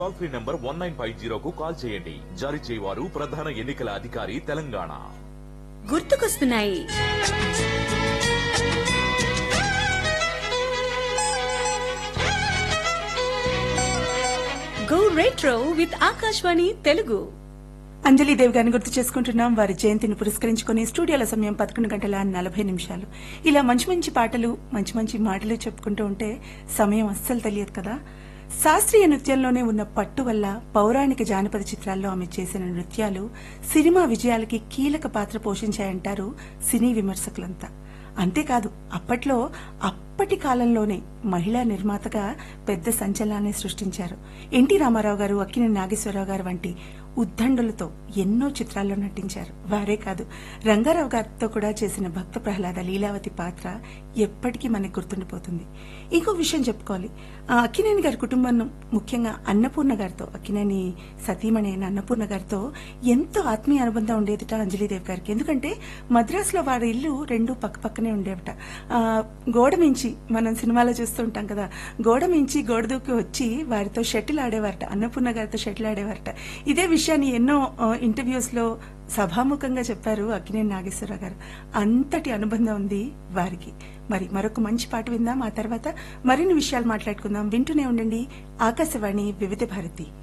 toll free number one nine five జీరోకు call చేయండి జారీ చేయవారు ప్రధాన ఎన్నికల అధికారి తెలంగాణ గుర్తుకొస్తున్నాయి go retro with Akashvani Telugu Anjali Dev గారిని గుర్తు చేసుకుంటున్నాం వారి జయంతిని పురస్కరించుకుని స్టూడియోల సమయం పదకొండు గంటల నలభై నిమిషాలు ఇలా మంచి మంచి పాటలు మంచి మంచి మాటలు చెప్పుకుంటూ ఉంటే సమయం అస్సలు తెలియదు కదా శాస్త్రీయ నృత్యంలోనే ఉన్న పట్టు వల్ల పౌరాణిక జానపద చిత్రాల్లో ఆమె చేసిన నృత్యాలు సినిమా విజయాలకి కీలక పాత్ర పోషించాయంటారు సినీ విమర్శకులంతా అంతేకాదు అప్పట్లో అప్పటి కాలంలోనే మహిళా నిర్మాతగా పెద్ద సంచలనాన్ని సృష్టించారు ఎన్టీ రామారావు గారు అక్కినేని నాగేశ్వరరావు గారు వంటి ఉద్దండులతో ఎన్నో చిత్రాల్లో నటించారు వారే కాదు రంగారావు గారితో కూడా చేసిన భక్త ప్రహ్లాద లీలావతి పాత్ర ఎప్పటికీ మనకు గుర్తుండిపోతుంది ఇంకో విషయం చెప్పుకోవాలి ఆ అక్కినేని గారి కుటుంబం ముఖ్యంగా అన్నపూర్ణ గారితో అక్కినేని సతీమణి అయిన అన్నపూర్ణ గారితో ఎంతో ఆత్మీయ అనుబంధం ఉండేదిట అంజలీదేవి గారికి ఎందుకంటే మద్రాసులో వారి ఇల్లు రెండు పక్క పక్కనే ఉండేవట ఆ, గోడ మించి మనం సినిమాలో చూస్తూ ఉంటాం కదా గోడ మించి గోడ దూకి వచ్చి వారితో షటిల్ ఆడేవారట అన్నపూర్ణ గారితో షటిల్ ఆడేవారట ఇదే విషయాన్ని ఎన్నో ఇంటర్వ్యూస్ లో సభాముఖంగా చెప్పారు అక్కినేని నాగేశ్వరరావు గారు అంతటి అనుబంధం ఉంది వారికి మరి మరొక మంచి పాట విందాం ఆ తర్వాత మరిన్ని విషయాలు మాట్లాడుకుందాం వింటూనే ఉండండి ఆకాశవాణి వివిధ భారతి